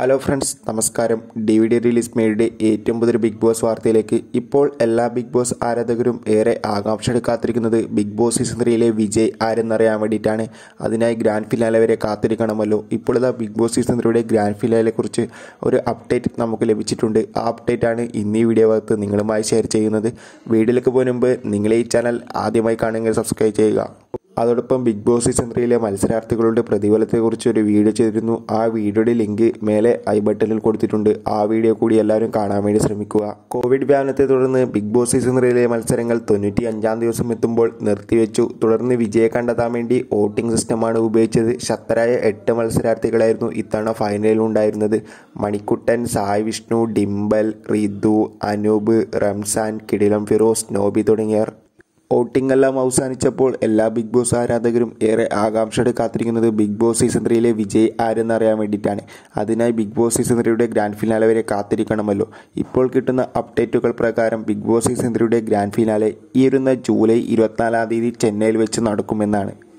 hello friends നമസ്കാരം D V D release മേയുടെ ഏറ്റവും പുതിയ ബിഗ് ബോസ് വാർത്തയിലേക്ക് ഇപ്പോൾ എല്ലാ ബിഗ് ബോസ് ആരാധകരും ഏറെ ആകാംക്ഷയോടെ കാത്തിരിക്കുന്നത് ബിഗ് ബോസ് സീസൺ ത്രീയിലെ വിജയ് ആരെന്നറിയാൻ വേണ്ടിയിട്ടാണ് അതിനായി ഗ്രാൻഡ് ഫിനാലെ വരെ കാത്തിരിക്കണമല്ലോ ഇപ്പോൾ ഇതാ ബിഗ് ബോസ് സീസൺ ത്രീയുടെ ഗ്രാൻഡ് ഫിനാലെ കുറിച്ച് ഒരു അപ്ഡേറ്റ് നമുക്ക് ലഭിച്ചിട്ടുണ്ട് ആ അപ്ഡേറ്റ് ആണ് ഇന്ന് ഈ വീഡിയോ ഭാഗത്ത് നിങ്ങളുമായി ഷെയർ ചെയ്യുന്നത് വീഡിയോയിലേക്ക് പോകുന്ന മുമ്പ് നിങ്ങൾ ഈ ചാനൽ ആദ്യമായി കാണുമെങ്കിൽ സബ്സ്ക്രൈബ് ചെയ്യുക അതോടൊപ്പം ബിഗ് ബോസ് സീസൺ ത്രീയിലെ മത്സരാർത്ഥികളുടെ പ്രതിഫലത്തെക്കുറിച്ച് ഒരു വീഡിയോ ചെയ്തിരുന്നു ആ വീഡിയോയുടെ ലിങ്ക് മേലെ ഐ ബട്ടണിൽ കൊടുത്തിട്ടുണ്ട് ആ വീഡിയോ കൂടി എല്ലാവരും കാണാൻ വേണ്ടി ശ്രമിക്കുക കോവിഡ് വ്യാപനത്തെ തുടർന്ന് ബിഗ് ബോസ് സീസൺ ത്രീയിലെ മത്സരങ്ങൾ തൊണ്ണൂറ്റി അഞ്ചാം ദിവസം എത്തുമ്പോൾ നിർത്തിവെച്ചു തുടർന്ന് വിജയെ കണ്ടെത്താൻ വേണ്ടി വോട്ടിംഗ് സിസ്റ്റമാണ് ഉപയോഗിച്ചത് ശക്തരായ എട്ട് മത്സരാർത്ഥികളായിരുന്നു ഇത്തവണ ഫൈനലിൽ ഉണ്ടായിരുന്നത് മണിക്കുട്ടൻ സായ് വിഷ്ണു ഡിംബൽ റിതു അനൂപ് റംസാൻ കിടിലം ഫിറോസ് നോബി തുടങ്ങിയവർ വോട്ടിംഗ് എല്ലാം അവസാനിച്ചപ്പോൾ എല്ലാ ബിഗ് ബോസ് ആരാധകരും ഏറെ ആകാംക്ഷയോടെ കാത്തിരിക്കുന്നത് ബിഗ് ബോസ് സീസൺ ത്രീയിലെ വിജയ് ആരെന്നറിയാൻ വേണ്ടിയിട്ടാണ് അതിനായി ബിഗ് ബോസ് സീസൺ ത്രീയുടെ ഗ്രാൻഡ് ഫിനാലെ വരെ കാത്തിരിക്കണമല്ലോ ഇപ്പോൾ കിട്ടുന്ന അപ്ഡേറ്റുകൾ പ്രകാരം ബിഗ് ബോസ് സീസൺ ത്രീയുടെ ഗ്രാൻഡ് ഫിനാലെ ഈ വരുന്ന ജൂലൈ ഇരുപത്തിനാലാം തീയതി ചെന്നൈയിൽ വെച്ച് നടക്കുമെന്നാണ്